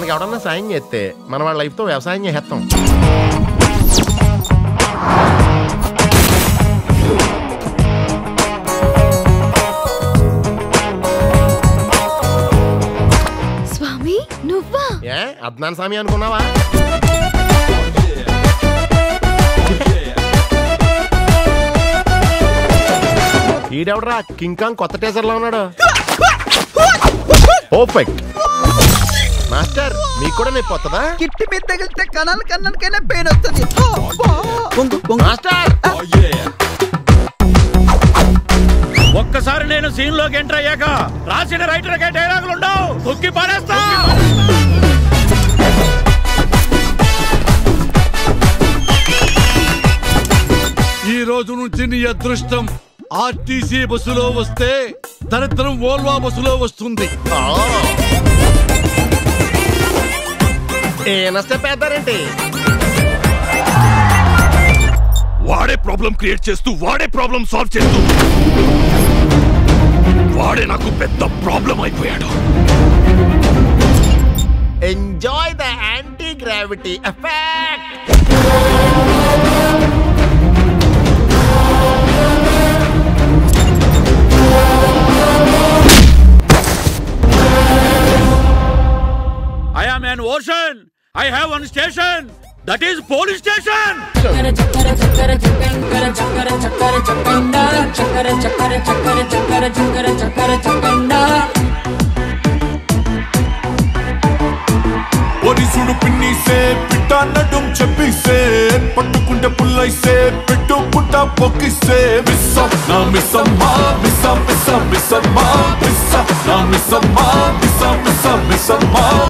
మనకి ఎవడన్నా సాయం చేస్తే మన వాళ్ళ లైఫ్తో వ్యవసాయం చేసేస్తాం స్వామి నువ్వా ఏ అద్నాన్ స్వామి అనుకున్నావా ఈడెవడరా కింగ్ కాంగ్ కొత్త టీచర్ లో ఉన్నాడు పర్ఫెక్ట్ మాస్టర్ మీకు కూడా నొప్పి వస్తుందా కిట్టి మీద తగిలితే కణాలు కన్నానికైనా పెయిన్ వస్తుంది పొంగు పొంగు మాస్టర్ ఒక్కసారి నేను సీన్ లోకి ఎంటర్ అయ్యాక రాసిన రైటర్ కే డైలాగులు ఉండవు తొక్కి పారేస్తా ఈ రోజు నుంచి నీ అదృష్టం ఆర్టీసీ బస్సులో వస్తే దరిద్రం ఓల్వా బస్సులో వస్తుంది ఆ. ఏ నష్ట పెద్దారేంటి వాడే ప్రాబ్లం క్రియేట్ చేస్తూ వాడే ప్రాబ్లం సాల్వ్ చేస్తూ వాడే నాకు పెద్ద ప్రాబ్లం అయిపోయాడు enjoy the anti gravity effect I am an ocean I have one station that is police station చక్కర చక్కర చక్కర చక్కర చక్కర చక్కర చక్కండ చక్కర చక్కర చక్కర చక్కర చక్కర చక్కర చక్కండ ఒరిసుడు పిన్నిసే పిట్ట నడుం చెప్పిసే పట్టుకుంటే పుల్లైసే పెట్టు పుట్ట పొక్కిసే మిస్స నా మిస్సమ్మా మిస్స మిస్స మిస్సమ్మా మిస్స నా మిస్సమ్మా మిస్స మిస్స మిస్సమ్మా